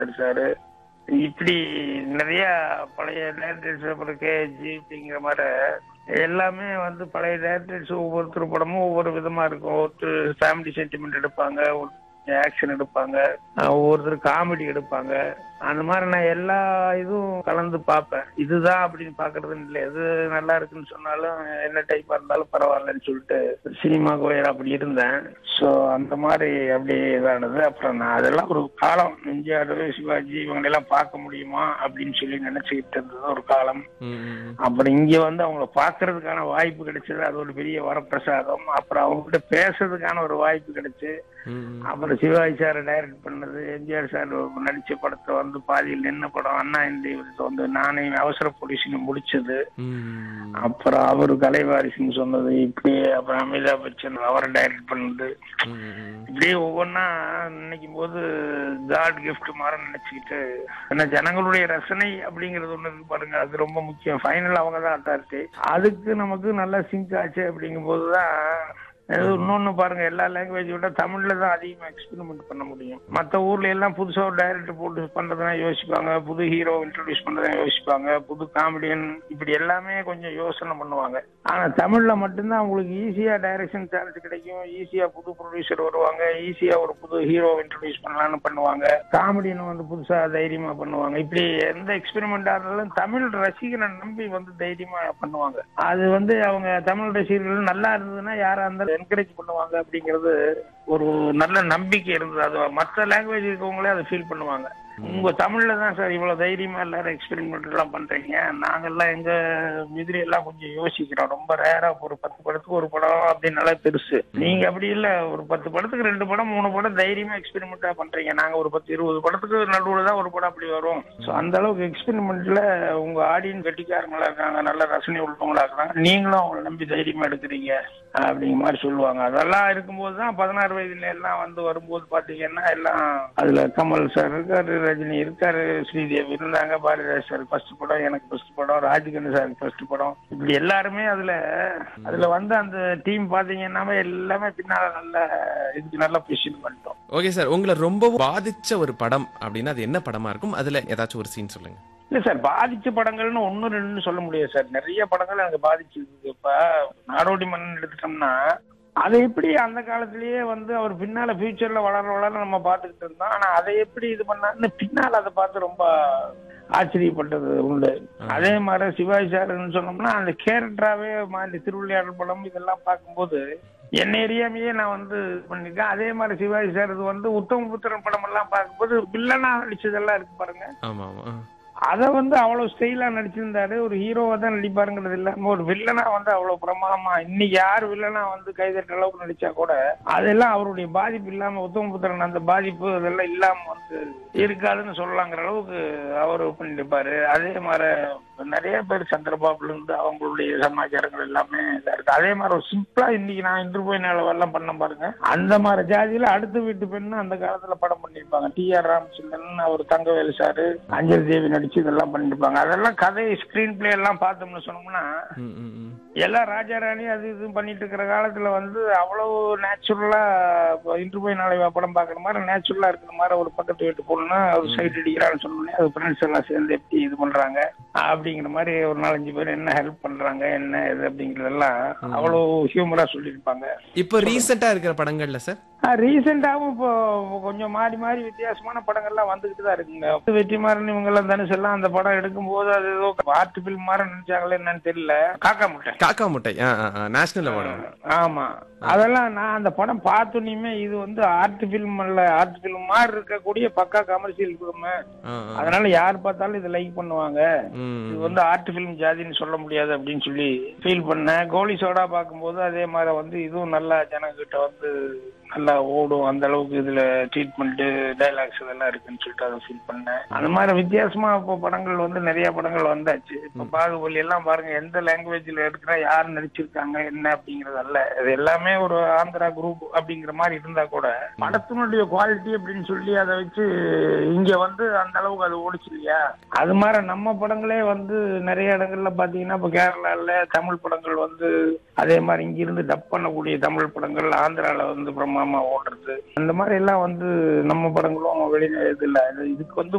நடிச்சாரு இப்படி நிறைய பழைய டேரக்டர்ஸ் அப்புறம் கேஜி அப்படிங்கிற மாதிரி எல்லாமே வந்து பழைய டேரக்டர்ஸ் ஒவ்வொருத்தர் படமும் ஒவ்வொரு விதமா இருக்கும் ஒருத்தர் ஃபேமிலி சென்டிமெண்ட் எடுப்பாங்க ஒரு ஆக்ஷன் எடுப்பாங்க அஹ் ஒவ்வொருத்தர் காமெடி எடுப்பாங்க அந்த மாதிரி நான் எல்லா இதுவும் கலந்து பார்ப்பேன் இதுதான் அப்படின்னு பாக்குறது இல்லை எது நல்லா இருக்குன்னு சொன்னாலும் என்ன டைப்பா இருந்தாலும் பரவாயில்லன்னு சொல்லிட்டு சினிமா கோயர் அப்படி இருந்தேன் ஸோ அந்த மாதிரி அப்படி இதானது அப்புறம் நான் அதெல்லாம் ஒரு காலம் எம்ஜிஆர் சிவாஜி இவங்களெல்லாம் பார்க்க முடியுமா அப்படின்னு சொல்லி நினைச்சுக்கிட்டு இருந்தது ஒரு காலம் ம், ம், அப்புறம் இங்க வந்து அவங்கள பாக்குறதுக்கான வாய்ப்பு கிடைச்சது அது ஒரு பெரிய வரப்பிரசாதம் அப்புறம் அவங்க கிட்ட பேசுறதுக்கான ஒரு வாய்ப்பு கிடைச்சு ம், ம். அப்புறம் சிவாஜி சார் டைரக்ட் பண்ணது எம்ஜிஆர் சார் நடிச்ச படத்தை வந்து பாதியில் நின்ன படம் அண்ணா இந்திய வந்து நானே அவசர போலீஸ்னு முடிச்சது ம். அப்புறம் அவரு கலைவாரிசுன்னு சொன்னது இப்படி அப்புறம் அமிதாப் பச்சன் அவரை டைரக்ட் பண்ணது ம், ம். இப்படியே ஒவ்வொன்னா நினைக்கும் போது காட் கிஃப்ட் மாதிரி நினைச்சுக்கிட்டு ஏன்னா ஜனங்களுடைய ரசனை அப்படிங்கிறது ஒண்ணு இருக்கு பாருங்க அது ரொம்ப முக்கியம் ஃபைனல் அவங்க தான் அத்தாரிட்டி அதுக்கு நமக்கு நல்லா சிங்க் ஆச்சு அப்படிங்கும் போதுதான் அது இன்னொன்னு பாருங்க எல்லா லாங்குவேஜ் விட தமிழ்ல தான் அதிகமா எக்ஸ்பெரிமெண்ட் பண்ண முடியும் மத்த ஊர்ல எல்லாம் புதுசா ஒரு டைரக்டர் போட்டு பண்றதுனா யோசிப்பாங்க புது ஹீரோ இன்ட்ரோடியூஸ் பண்றதா யோசிப்பாங்க புது காமெடியன் இப்படி எல்லாமே கொஞ்சம் யோசனை பண்ணுவாங்க ஆனா தமிழ்ல மட்டும்தான் உங்களுக்கு ஈஸியா டைரக்ஷன் சான்ஸ் கிடைக்கும் ஈஸியா புது ப்ரொடியூசர் வருவாங்க ஈஸியா ஒரு புது ஹீரோ இன்ட்ரோடியூஸ் பண்ணலாம்னு பண்ணுவாங்க காமெடியன் வந்து புதுசா தைரியமா பண்ணுவாங்க இப்படி எந்த எக்ஸ்பெரிமெண்டா இருந்தாலும் தமிழ் ரசிகனை நம்பி வந்து தைரியமா பண்ணுவாங்க அது வந்து அவங்க தமிழ் ரசிகர்கள் நல்லா இருந்ததுன்னா யாரா இருந்தாலும் என்கரேஜ் பண்ணுவாங்க அப்படிங்கிறது ஒரு நல்ல நம்பிக்கை இருந்தது அது மற்ற லாங்குவேஜ் இருக்கவங்களே அதை ஃபீல் பண்ணுவாங்க உங்க தமிழ்ல தான் சார் இவ்வளவு தைரியமா எல்லாரும் எக்ஸ்பெரிமெண்ட் எல்லாம் பண்றீங்க நாங்கெல்லாம் எங்க எதிரி எல்லாம் கொஞ்சம் யோசிக்கிறோம் ரொம்ப ரேரா ஒரு பத்து படத்துக்கு ஒரு படம் அப்படின்னால பெருசு நீங்க அப்படி இல்ல ஒரு பத்து படத்துக்கு ரெண்டு படம் மூணு படம் தைரியமா எக்ஸ்பெரிமெண்டா பண்றீங்க நாங்க ஒரு பத்து இருபது படத்துக்கு நடுவுல தான் ஒரு படம் அப்படி வரும் ஸோ அந்த அளவுக்கு எக்ஸ்பெரிமெண்ட்ல உங்க ஆடியன்ஸ் கெட்டிக்காரங்களா இருக்காங்க நல்ல ரசனை உள்ளவங்களா இருக்காங்க நீங்களும் அவங்களை நம்பி தைரியமா எடுக்கிறீங்க அப்படிங்கிற மாதிரி சொல்லுவாங்க அதெல்லாம் இருக்கும்போது தான் பதினாறு வயதுல எல்லாம் வந்து வரும்போது பாத்தீங்கன்னா எல்லாம் அதுல கமல் சார் இருக்காரு ரஜினி இருக்காரு ஸ்ரீதேவி இருந்தாங்க பாரதிராஜ் சார் ஃபர்ஸ்ட் படம் எனக்கு ஃபர்ஸ்ட் படம் ராஜ்கண்ணு சார் ஃபர்ஸ்ட் படம் இப்படி எல்லாருமே அதுல அதுல வந்து அந்த டீம் பாத்தீங்கன்னா எல்லாமே பின்னால நல்ல இதுக்கு நல்ல பொசிஷன் பண்ணிட்டோம் ஓகே சார் உங்களை ரொம்ப பாதிச்ச ஒரு படம் அப்படின்னா அது என்ன படமா இருக்கும் அதுல ஏதாச்சும் ஒரு சீன் சொல்லுங்க இல்ல சார் பாதிச்ச படங்கள்னு ஒன்னு ரெண்டுன்னு சொல்ல முடியாது சார் நிறைய படங்கள் எனக்கு பாதிச்சிருக்கு இப்ப நாடோடி மன்னன் எடுத்துட்டோம்னா அதை எப்படி அந்த காலத்திலேயே வந்து அவர் பின்னால ஃபியூச்சர்ல வளர வளர நம்ம பார்த்துக்கிட்டு இருந்தோம் ஆனா அதை எப்படி இது பண்ணாருன்னு பின்னால அதை பார்த்து ரொம்ப ஆச்சரியப்பட்டது உண்டு அதே மாதிரி சிவாஜி சார்னு சொன்னோம்னா அந்த கேரக்டராவே மாறி திருவிளையாடல் படம் இதெல்லாம் பார்க்கும்போது என்ன ஏரியாமையே நான் வந்து இது பண்ணிருக்கேன் அதே மாதிரி சிவாஜி சார் இது வந்து உத்தமபுத்திரன் படம் எல்லாம் பார்க்கும்போது வில்லனா நடிச்சதெல்லாம் இருக்கு பாருங்க ஆமா ஆமா அத வந்து அவ்வளவு ஸ்டைலா நடிச்சிருந்தாரு ஒரு ஹீரோவா தான் நடிப்பாருங்கிறது இல்லாம ஒரு வில்லனா வந்து அவ்வளவு பிரமாதமா இன்னைக்கு யார் வில்லனா வந்து கைதட்ட அளவுக்கு நடிச்சா கூட அதெல்லாம் அவருடைய பாதிப்பு இல்லாம உத்தமபுத்திரன் அந்த பாதிப்பு அதெல்லாம் இல்லாம வந்து இருக்காதுன்னு சொல்லலாங்கிற அளவுக்கு அவரு பண்ணிருப்பாரு அதே மாதிரி நிறைய பேர் சந்திரபாபுல இருந்து அவங்களுடைய சமாச்சாரங்கள் எல்லாமே இதா இருக்கு அதே மாதிரி ஒரு சிம்பிளா இன்னைக்கு நான் இன்டர்வியூ எல்லாம் பண்ண பாருங்க அந்த மாதிரி ஜாதியில அடுத்த வீட்டு பெண்ணு அந்த காலத்துல படம் பண்ணிருப்பாங்க டி ஆர் ராமச்சந்திரன் அவர் தங்கவேலு சாரு அஞ்சலி தேவி நடிச்சு இதெல்லாம் பண்ணிருப்பாங்க அதெல்லாம் கதை ஸ்கிரீன் பிளே எல்லாம் பார்த்தோம்னு சொன்னோம்னா ம், ம், ம். எல்லாம் ராஜா ராணி அது இது பண்ணிட்டு இருக்கிற காலத்துல வந்து அவ்வளவு நேச்சுரலா இன்டர்வியூ நாளைவா படம் பாக்குற மாதிரி நேச்சுரலா இருக்கிற மாதிரி ஒரு பக்கத்து வீட்டு பொண்ணு ஒரு சைட் அடிக்கிறான்னு சொன்னோடனே அது ஃப்ரெண்ட்ஸ் எல்லாம் சேர்ந்து எப்படி இது பண்றாங்க அப்படிங்கிற மாதிரி ஒரு நாலஞ்சு பேர் என்ன ஹெல்ப் பண்றாங்க என்ன இது அப்படிங்கறதெல்லாம் அவ்வளவு ஹியூமரா சொல்லியிருப்பாங்க இப்போ ரீசெண்டா இருக்கிற படங்கள்ல சார் ரீசெண்டாவும் இப்போ கொஞ்சம் மாறி மாறி வித்தியாசமான படங்கள்லாம் வந்துகிட்டு தான் இருக்குங்க வெற்றிமாறன் இவங்க எல்லாம் தனுஷ் எல்லாம் அந்த படம் எடுக்கும்போது அது ஏதோ ஆர்ட் பிலிம் மாதிரி நினைச்சாங்களே என்னன்னு தெரியல காக்கா முட்டை காக்கா முட்டை நேஷனல் அவார்டு ஆமா அதெல்லாம் நான் அந்த படம் பார்த்தோன்னே இது வந்து ஆர்ட் பிலிம் அல்ல ஆர்ட் பிலிம் மாதிரி இருக்கக்கூடிய பக்கா கமர்ஷியல் பிலிம் அதனால யார் பார்த்தாலும் இதை லைக் பண்ணுவாங்க இது வந்து ஆர்ட் பிலிம் ஜாதின்னு சொல்ல முடியாது அப்படின்னு சொல்லி ஃபீல் பண்ணேன் கோலி சோடா பார்க்கும்போது அதே மாதிரி வந்து இதுவும் நல்லா ஜனங்கிட்ட வந்து நல்லா ஓடும் அந்த அளவுக்கு இதுல ட்ரீட்மெண்ட் டைலாக்ஸ் இதெல்லாம் இருக்குன்னு சொல்லிட்டு அதை ஃபீல் பண்ணேன் அந்த மாதிரி வித்தியாசமா இப்போ படங்கள் வந்து நிறைய படங்கள் வந்தாச்சு இப்போ பாகுபலி எல்லாம் பாருங்க எந்த லாங்குவேஜ்ல இருக்கிற யார் நடிச்சிருக்காங்க என்ன அப்படிங்கறது அல்ல இது எல்லாமே ஒரு ஆந்திரா குரூப் அப்படிங்கிற மாதிரி இருந்தா கூட படத்தினுடைய குவாலிட்டி அப்படின்னு சொல்லி அதை வச்சு இங்க வந்து அந்த அளவுக்கு அது ஓடிச்சு இல்லையா அது மாதிரி நம்ம படங்களே வந்து நிறைய இடங்கள்ல பாத்தீங்கன்னா இப்போ கேரளால தமிழ் படங்கள் வந்து அதே மாதிரி இங்கிருந்து டப் பண்ணக்கூடிய தமிழ் படங்கள் ஆந்திரால வந்து பிரமாதம் மாமா ஓடுறது அந்த மாதிரி எல்லாம் வந்து நம்ம படங்களும் வெளி இதுல இதுக்கு வந்து